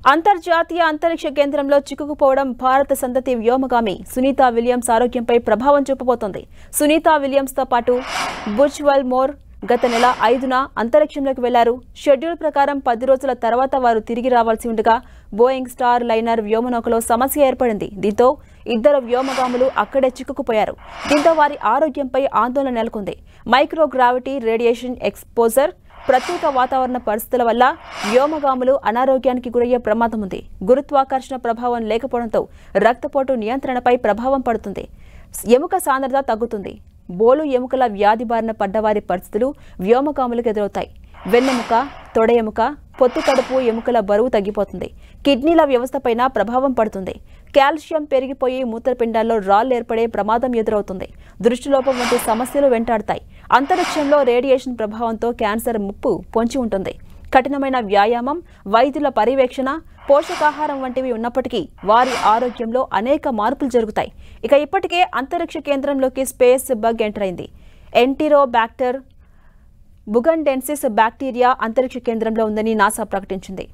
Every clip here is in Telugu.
అంతర్జాతీయ అంతరిక్ష కేంద్రంలో చిక్కుకుపోవడం భారత సంతతి వ్యోమగామి సునీత విలియమ్స్ ఆరోగ్యంపై ప్రభావం చూపబోతోంది సునీత విలియమ్స్తో పాటు బుజ్వల్ మోర్ గత నెల ఐదున అంతరిక్షంలోకి వెళ్లారు షెడ్యూల్ ప్రకారం పది రోజుల తర్వాత వారు తిరిగి రావాల్సి ఉండగా బోయింగ్ స్టార్ లైనర్ వ్యోమనౌకలో సమస్య ఏర్పడింది దీంతో ఇద్దరు వ్యోమగాములు అక్కడే చిక్కుకుపోయారు దీంతో వారి ఆరోగ్యంపై ఆందోళన నెలకొంది మైక్రోగ్రావిటీ రేడియేషన్ ఎక్స్పోజర్ ప్రత్యేక వాతావరణ పరిస్థితుల వల్ల వ్యోమగాములు అనారోగ్యానికి గురయ్యే ప్రమాదం ఉంది గురుత్వాకర్షణ ప్రభావం లేకపోవడంతో రక్తపోటు నియంత్రణపై ప్రభావం పడుతుంది ఎముక సాంద్రత తగ్గుతుంది బోలు ఎముకల వ్యాధి బారిన పడ్డవారి పరిస్థితులు వ్యోమగాములకు ఎదురవుతాయి వెన్నెముక తొడ ఎముక పొత్తి కడుపు ఎముకల బరువు తగ్గిపోతుంది కిడ్నీల వ్యవస్థపైన ప్రభావం పడుతుంది కాల్షియం పెరిగిపోయి మూత్రపిండాల్లో రాళ్ళు ఏర్పడే ప్రమాదం ఎదురవుతుంది దృష్టిలోపం వంటి సమస్యలు వెంటాడతాయి అంతరిక్షంలో రేడియేషన్ ప్రభావంతో క్యాన్సర్ ముప్పు పొంచి ఉంటుంది కఠినమైన వ్యాయామం వైద్యుల పర్యవేక్షణ పోషకాహారం వంటివి ఉన్నప్పటికీ వారి ఆరోగ్యంలో అనేక మార్పులు జరుగుతాయి ఇక ఇప్పటికే అంతరిక్ష కేంద్రంలోకి స్పేస్ బగ్ ఎంటర్ అయింది ఎంటిరోబాక్టర్ బుగండెన్సిస్ బ్యాక్టీరియా అంతరిక్ష కేంద్రంలో ఉందని నాసా ప్రకటించింది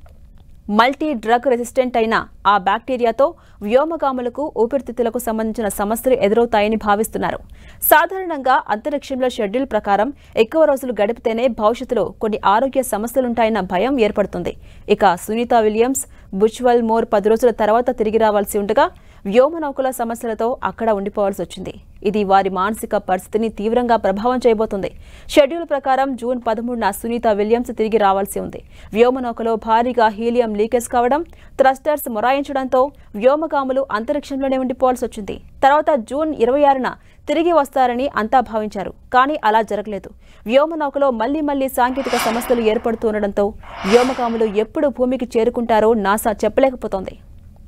మల్టీ డ్రగ్ రెసిస్టెంట్ అయిన ఆ బ్యాక్టీరియాతో వ్యోమగాములకు ఊపిరితిత్తులకు సంబంధించిన సమస్యలు ఎదురవుతాయని భావిస్తున్నారు సాధారణంగా అంతరిక్షంలో షెడ్యూల్ ప్రకారం ఎక్కువ రోజులు గడిపితేనే భవిష్యత్తులో కొన్ని ఆరోగ్య సమస్యలుంటాయన్న భయం ఏర్పడుతుంది ఇక సునీత విలియమ్స్ బుచ్వల్ మోర్ పది రోజుల తర్వాత తిరిగి రావాల్సి ఉండగా వ్యోమనౌకల సమస్యలతో అక్కడ ఉండిపోవాల్సి వచ్చింది ఇది వారి మానసిక పరిస్థితిని తీవ్రంగా ప్రభావం చేయబోతుంది షెడ్యూల్ ప్రకారం జూన్ పదమూడున సునీత విలియమ్స్ తిరిగి రావాల్సి ఉంది వ్యోమనౌకలో భారీగా హీలియం లీకేజ్ కావడం థ్రస్టర్స్ మొరాయించడంతో వ్యోమగాములు అంతరిక్షంలోనే ఉండిపోవాల్సి వచ్చింది తర్వాత జూన్ ఇరవై ఆరున తిరిగి వస్తారని అంతా భావించారు కానీ అలా జరగలేదు వ్యోమనౌకలో మళ్లీ మళ్లీ సాంకేతిక సమస్యలు ఏర్పడుతూ ఉండడంతో వ్యోమగాములు ఎప్పుడు భూమికి చేరుకుంటారో నాసా చెప్పలేకపోతోంది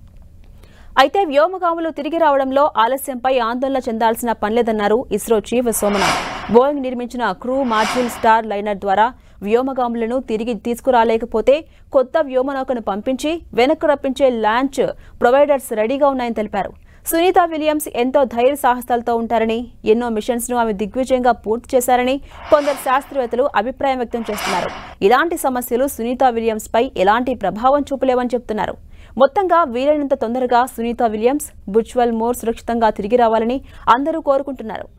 అయితే వ్యోమగాములు తిరిగి రావడంలో ఆలస్యంపై ఆందోళన చెందాల్సిన పనిలేదన్నారు ఇస్రో చీఫ్ సోమనాథ్ బోయింగ్ నిర్మించిన క్రూ మాడ్యూల్ స్టార్ లైనర్ ద్వారా వ్యోమగాములను తిరిగి తీసుకురాలేకపోతే కొత్త వ్యోమనౌకను పంపించి వెనక్కు రప్పించే లాంచ్ ప్రొవైడర్స్ రెడీగా ఉన్నాయని తెలిపారు సునీత విలియమ్స్ ఎంతో ధైర్య సాహసాలతో ఉంటారని ఎన్నో మిషన్స్ ను ఆమె దిగ్విజయంగా పూర్తి చేశారని కొందరు శాస్త్రవేత్తలు అభిప్రాయం వ్యక్తం చేస్తున్నారు ఇలాంటి సమస్యలు సునీత విలియమ్స్ పై ఎలాంటి ప్రభావం చూపలేవని చెబుతున్నారు మొత్తంగా వీలైనంత తొందరగా సునీత విలియమ్స్ బుచ్వల్ మోర్ సురక్షితంగా తిరిగి రావాలని అందరూ కోరుకుంటున్నారు